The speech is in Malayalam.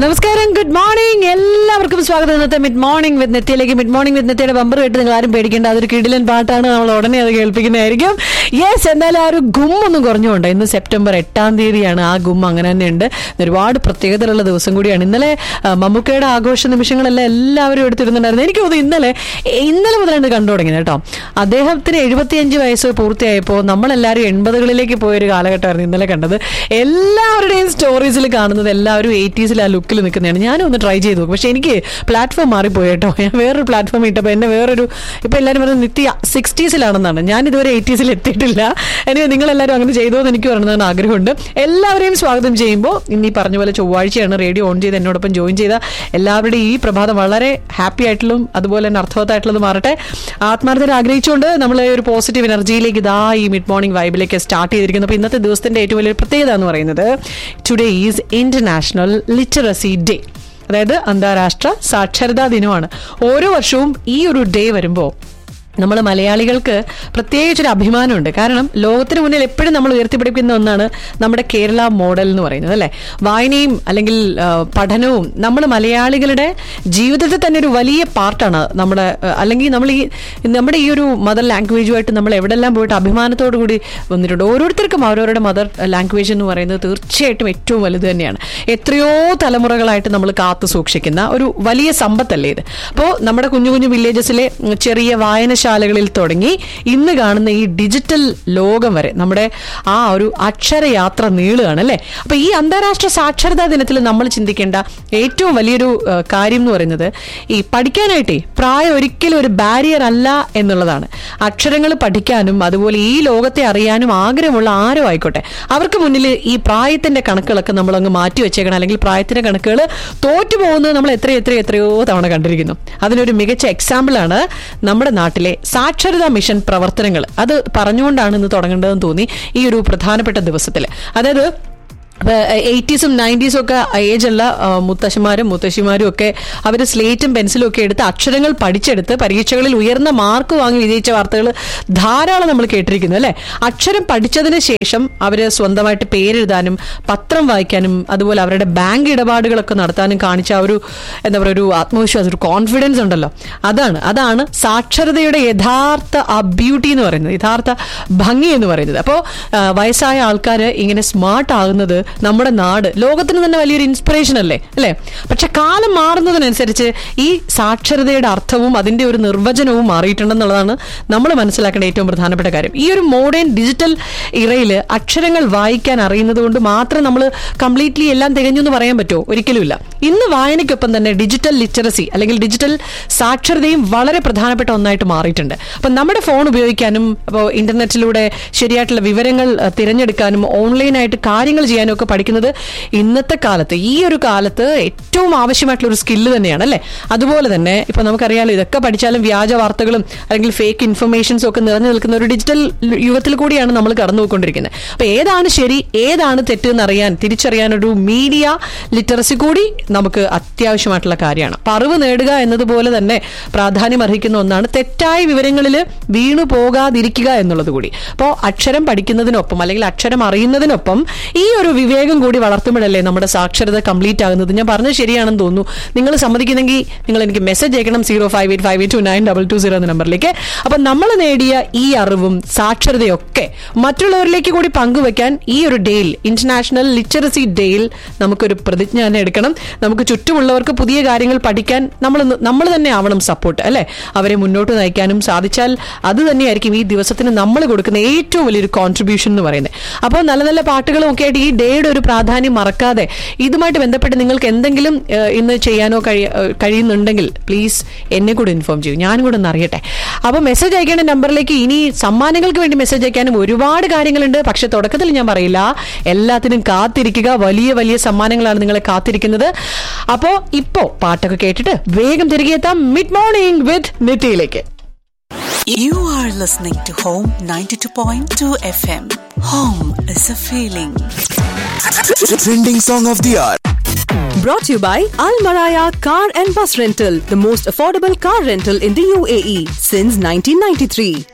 നമസ്കാരം ഗുഡ് മോർണിംഗ് എല്ലാവർക്കും സ്വാഗതം ഇന്നത്തെ മിഡ് മോർണിംഗ് വിത്ത് നെത്തിയിലേക്ക് മിഡ് മോർണിംഗ് വിത്ത് നെത്തിയുടെ ബമ്പർ കേട്ട് നിങ്ങൾ ആരും പേടിക്കേണ്ട അതൊരു കിടിലൻ പാട്ടാണ് നമ്മൾ ഉടനെ അത് കേൾപ്പിക്കുന്നതായിരിക്കും യെസ് എന്തായാലും ആ ഒരു ഗും ഒന്നും കുറഞ്ഞുകൊണ്ട് ഇന്ന് സെപ്റ്റംബർ എട്ടാം തീയതിയാണ് ആ ഗും അങ്ങനെ തന്നെ ഉണ്ട് ഒരുപാട് പ്രത്യേകതകളുള്ള ദിവസം കൂടിയാണ് ഇന്നലെ ആ, മമ്മൂക്കയുടെ ആഘോഷ നിമിഷങ്ങളെല്ലാം എല്ലാവരും എടുത്തിരുന്നുണ്ടായിരുന്നു എനിക്ക് തോന്നുന്നു ഇന്നലെ ഇന്നലെ മുതലാണ് കണ്ടു തുടങ്ങിയത് കേട്ടോ അദ്ദേഹത്തിന് എഴുപത്തിയഞ്ച് വയസ്സ് പൂർത്തിയായപ്പോൾ നമ്മളെല്ലാവരും എൺപതുകളിലേക്ക് പോയൊരു കാലഘട്ടമായിരുന്നു ഇന്നലെ കണ്ടത് എല്ലാവരുടെയും സ്റ്റോറീസിൽ കാണുന്നത് എല്ലാവരും എയ്റ്റീസിൽ ആ ലുക്കിൽ നിൽക്കുന്നതാണ് ഞാനും ഒന്ന് ട്രൈ ചെയ്തു നോക്കും പക്ഷെ എനിക്ക് പ്ലാറ്റ്ഫോം മാറിപ്പോയി കേട്ടോ ഞാൻ വേറൊരു പ്ലാറ്റ്ഫോം ഇട്ടപ്പോൾ എന്നെ വേറൊരു ഇപ്പൊ എല്ലാവരും പറയുന്നത് നിത്യ സിക്സ്റ്റീസിലാണെന്നാണ് ഞാൻ ഇതുവരെ എയ്റ്റീസിൽ എത്തിയിട്ടില്ല എനിക്ക് നിങ്ങളെല്ലാവരും അങ്ങനെ ചെയ്തോ എന്ന് എനിക്ക് പറയണമെന്ന് ആഗ്രഹമുണ്ട് എല്ലാവരെയും സ്വാഗതം ചെയ്യുമ്പോൾ ഇന്ന് ഈ പറഞ്ഞ പോലെ ചൊവ്വാഴ്ചയാണ് റേഡിയോ ഓൺ ചെയ്ത് എന്നോടൊപ്പം ജോയിൻ ചെയ്ത എല്ലാവരുടെയും ഈ പ്രഭാതം വളരെ ഹാപ്പി ആയിട്ടുള്ളതും അതുപോലെ തന്നെ അർത്ഥവത്തായിട്ടുള്ളത് മാറട്ടെ ആത്മാർത്ഥത ആഗ്രഹിച്ചുകൊണ്ട് നമ്മൾ ഒരു പോസിറ്റീവ് എനർജിയിലേക്ക് ഇതാ ഈ മിഡ് മോർണിംഗ് വൈബിലേക്ക് സ്റ്റാർട്ട് ചെയ്തിരിക്കുന്നു അപ്പോൾ ഇന്നത്തെ ദിവസത്തിന്റെ ഏറ്റവും വലിയൊരു പ്രത്യേകത എന്ന് പറയുന്നത് today is international literacy day അതായത് അന്താരാഷ്ട്ര സാക്ഷരതാ ദിനമാണ് ഓരോ വർഷവും ഈ ഒരു ഡേ വരുമ്പോൾ നമ്മൾ മലയാളികൾക്ക് പ്രത്യേകിച്ചൊരു അഭിമാനമുണ്ട് കാരണം ലോകത്തിന് മുന്നിൽ എപ്പോഴും നമ്മൾ ഉയർത്തിപ്പിടിക്കുന്ന ഒന്നാണ് നമ്മുടെ കേരള മോഡൽ എന്ന് പറയുന്നത് അല്ലേ വായനയും അല്ലെങ്കിൽ ആ, പഠനവും നമ്മൾ മലയാളികളുടെ ജീവിതത്തിൽ തന്നെ ഒരു വലിയ പാർട്ടാണ് നമ്മുടെ ആ, അല്ലെങ്കിൽ നമ്മൾ ഈ നമ്മുടെ ഈ ഒരു മദർ ലാംഗ്വേജുമായിട്ട് നമ്മൾ എവിടെല്ലാം പോയിട്ട് അഭിമാനത്തോടു കൂടി വന്നിട്ടുണ്ട് ഓരോരുത്തർക്കും അവരവരുടെ മദർ ലാംഗ്വേജ് എന്ന് പറയുന്നത് തീർച്ചയായിട്ടും ഏറ്റവും വലുത് തന്നെയാണ് എത്രയോ തലമുറകളായിട്ട് നമ്മൾ കാത്തു സൂക്ഷിക്കുന്ന ഒരു വലിയ സമ്പത്തല്ലേ ഇത് അപ്പോൾ നമ്മുടെ കുഞ്ഞു കുഞ്ഞു വില്ലേജസിലെ ഉം, ചെറിയ വായനശാലകളിൽ തുടങ്ങി ഇന്ന് കാണുന്ന ഈ ഡിജിറ്റൽ ലോകം വരെ നമ്മുടെ ആ ഒരു അക്ഷരയാത്ര നീളുകയാണ് അല്ലേ അപ്പൊ ഈ അന്താരാഷ്ട്ര സാക്ഷരതാ ദിനത്തിൽ നമ്മൾ ചിന്തിക്കേണ്ട ഏറ്റവും വലിയൊരു ആ, കാര്യം എന്ന് പറയുന്നത് ഈ പഠിക്കാനായിട്ടേ പ്രായം ഒരിക്കലും ഒരു ബാരിയർ അല്ല എന്നുള്ളതാണ് അക്ഷരങ്ങൾ പഠിക്കാനും അതുപോലെ ഈ ലോകത്തെ അറിയാനും ആഗ്രഹമുള്ള ആരോ ആയിക്കോട്ടെ അവർക്ക് മുന്നിൽ ഈ പ്രായത്തിന്റെ കണക്കുകളൊക്കെ നമ്മൾ അങ്ങ് മാറ്റി വെച്ചേക്കണം അല്ലെങ്കിൽ പ്രായത്തിന്റെ കണക്കുകൾ തോറ്റു പോകുന്നത് നമ്മൾ എത്ര എത്ര എത്രയോ തവണ കണ്ടിരിക്കുന്നു അതിനൊരു മികച്ച എക്സാമ്പിൾ ആണ് നമ്മുടെ നാട്ടിലെ സാക്ഷരതാ മിഷൻ പ്രവർത്തനങ്ങൾ അത് പറഞ്ഞുകൊണ്ടാണ് ഇന്ന് തുടങ്ങേണ്ടതെന്ന് തോന്നി ഈ ഒരു പ്രധാനപ്പെട്ട ദിവസത്തിൽ അതായത് എയ്റ്റീസും നയൻറ്റീസും ഒക്കെ ഏജുള്ള മുത്തശ്ശന്മാരും മുത്തശ്ശിമാരും ഒക്കെ അവർ സ്ലേറ്റും പെൻസിലും ഒക്കെ എടുത്ത് അക്ഷരങ്ങൾ പഠിച്ചെടുത്ത് പരീക്ഷകളിൽ ഉയർന്ന മാർക്ക് വാങ്ങി വിജയിച്ച വാർത്തകൾ ധാരാളം നമ്മൾ കേട്ടിരിക്കുന്നു അല്ലെ അക്ഷരം പഠിച്ചതിന് ശേഷം അവർ സ്വന്തമായിട്ട് പേരെഴുതാനും പത്രം വായിക്കാനും അതുപോലെ അവരുടെ ബാങ്ക് ഇടപാടുകളൊക്കെ നടത്താനും കാണിച്ച ആ ഒരു എന്താ പറയുക ഒരു ആത്മവിശ്വാസം ഒരു കോൺഫിഡൻസ് ഉണ്ടല്ലോ അതാണ് അതാണ് സാക്ഷരതയുടെ യഥാർത്ഥ ആ ബ്യൂട്ടി എന്ന് പറയുന്നത് യഥാർത്ഥ ഭംഗി എന്ന് പറയുന്നത് അപ്പോൾ വയസ്സായ ആൾക്കാർ ഇങ്ങനെ സ്മാർട്ട് ആകുന്നത് നമ്മുടെ നാട് ലോകത്തിന് തന്നെ വലിയൊരു ഇൻസ്പിറേഷൻ അല്ലേ അല്ലേ പക്ഷെ കാലം മാറുന്നതിനനുസരിച്ച് ഈ സാക്ഷരതയുടെ അർത്ഥവും അതിന്റെ ഒരു നിർവചനവും മാറിയിട്ടുണ്ടെന്നുള്ളതാണ് നമ്മൾ മനസ്സിലാക്കേണ്ട ഏറ്റവും പ്രധാനപ്പെട്ട കാര്യം ഈ ഒരു മോഡേൺ ഡിജിറ്റൽ ഇറയിൽ അക്ഷരങ്ങൾ വായിക്കാൻ അറിയുന്നത് കൊണ്ട് മാത്രം നമ്മൾ കംപ്ലീറ്റ്ലി എല്ലാം തികഞ്ഞു എന്ന് പറയാൻ പറ്റുമോ ഒരിക്കലുമില്ല ഇന്ന് വായനയ്ക്കൊപ്പം തന്നെ ഡിജിറ്റൽ ലിറ്ററസി അല്ലെങ്കിൽ ഡിജിറ്റൽ സാക്ഷരതയും വളരെ പ്രധാനപ്പെട്ട ഒന്നായിട്ട് മാറിയിട്ടുണ്ട് അപ്പം നമ്മുടെ ഫോൺ ഉപയോഗിക്കാനും അപ്പോൾ ഇന്റർനെറ്റിലൂടെ ശരിയായിട്ടുള്ള വിവരങ്ങൾ അഹ്, തിരഞ്ഞെടുക്കാനും ഓൺലൈനായിട്ട് കാര്യങ്ങൾ ചെയ്യാനും ഒക്കെ പഠിക്കുന്നത് ഇന്നത്തെ കാലത്ത് ഈ ഒരു കാലത്ത് ഏറ്റവും ആവശ്യമായിട്ടുള്ള ഒരു സ്കില്ല് തന്നെയാണ് അല്ലേ അതുപോലെ തന്നെ ഇപ്പൊ നമുക്കറിയാലോ ഇതൊക്കെ പഠിച്ചാലും വ്യാജ വാർത്തകളും അല്ലെങ്കിൽ ഫേക്ക് ഇൻഫർമേഷൻസും ഒക്കെ നിറഞ്ഞു നിൽക്കുന്ന ഒരു ഡിജിറ്റൽ യുഗത്തിൽ കൂടിയാണ് നമ്മൾ കടന്നു പോയിക്കൊണ്ടിരിക്കുന്നത് അപ്പൊ ഏതാണ് ശരി ഏതാണ് തെറ്റ് എന്നറിയാൻ തിരിച്ചറിയാൻ ഒരു മീഡിയ ലിറ്ററസി കൂടി നമുക്ക് അത്യാവശ്യമായിട്ടുള്ള കാര്യമാണ് അപ്പൊ അറിവ് നേടുക എന്നതുപോലെ തന്നെ പ്രാധാന്യം അർഹിക്കുന്ന ഒന്നാണ് തെറ്റായ വിവരങ്ങളിൽ വീണു പോകാതിരിക്കുക എന്നുള്ളത് കൂടി അപ്പോൾ അക്ഷരം പഠിക്കുന്നതിനൊപ്പം അല്ലെങ്കിൽ അക്ഷരം അറിയുന്നതിനൊപ്പം ഈ ഒരു വിവേകം കൂടി വളർത്തുമ്പോഴല്ലേ നമ്മുടെ സാക്ഷരത കംപ്ലീറ്റ് ആകുന്നത് ഞാൻ പറഞ്ഞത് ശരിയാണെന്ന് തോന്നുന്നു നിങ്ങൾ സമ്മതിക്കുന്നെങ്കിൽ നിങ്ങൾ എനിക്ക് മെസ്സേജ് അയക്കണം zero five eight five eight two nine double two zero എന്ന നമ്പറിലേക്ക് അപ്പൊ നമ്മൾ നേടിയ ഈ അറിവും സാക്ഷരതയൊക്കെ മറ്റുള്ളവരിലേക്ക് കൂടി പങ്കുവെക്കാൻ ഈ ഒരു ഡേയിൽ ഇന്റർനാഷണൽ ലിറ്ററസി ഡേയിൽ നമുക്കൊരു പ്രതിജ്ഞ തന്നെ എടുക്കണം നമുക്ക് ചുറ്റുമുള്ളവർക്ക് പുതിയ കാര്യങ്ങൾ പഠിക്കാൻ നമ്മൾ നമ്മൾ തന്നെ ആവണം സപ്പോർട്ട് അല്ലെ അവരെ മുന്നോട്ട് നയിക്കാനും സാധിച്ചാൽ അത് തന്നെയായിരിക്കും ഈ ദിവസത്തിന് നമ്മൾ കൊടുക്കുന്ന ഏറ്റവും വലിയൊരു കോൺട്രിബ്യൂഷൻ എന്ന് പറയുന്നത് അപ്പോൾ നല്ല നല്ല പാട്ടുകളും ഒക്കെ ആയിട്ട് ഈ ഡേയുടെ ഒരു പ്രാധാന്യം മറക്കാതെ ഇതുമായിട്ട് ബന്ധപ്പെട്ട് നിങ്ങൾക്ക് എന്തെങ്കിലും ഏഹ്, ഇന്ന് ചെയ്യാനോ കഴി ഏഹ്, കഴിയുന്നുണ്ടെങ്കിൽ പ്ലീസ് എന്നെ കൂടെ ഇൻഫോം ചെയ്യൂ ഞാനും കൂടെ ഒന്ന് അറിയട്ടെ അപ്പോൾ മെസ്സേജ് അയക്കേണ്ട നമ്പറിലേക്ക് ഇനി സമ്മാനങ്ങൾക്ക് വേണ്ടി മെസ്സേജ് അയക്കാനും ഒരുപാട് കാര്യങ്ങളുണ്ട് പക്ഷെ തുടക്കത്തിൽ ഞാൻ പറയില്ല എല്ലാത്തിനും കാത്തിരിക്കുക വലിയ വലിയ സമ്മാനങ്ങളാണ് നിങ്ങളെ കാത്തിരിക്കുന്നത് അപ്പോൾ ഇപ്പോ പാട്ടൊക്കെ കേട്ടിട്ട് വേഗം തിരികെ എത്താം മിഡ് മോർണിംഗ് വിത്ത് നിറ്റിയിലേക്ക് You are listening to Home 92.2 FM. Home is a feeling. Trending song of the hour. Brought to you by Al Maraya Car and Bus Rental, the most affordable car rental in the UAE since 1993.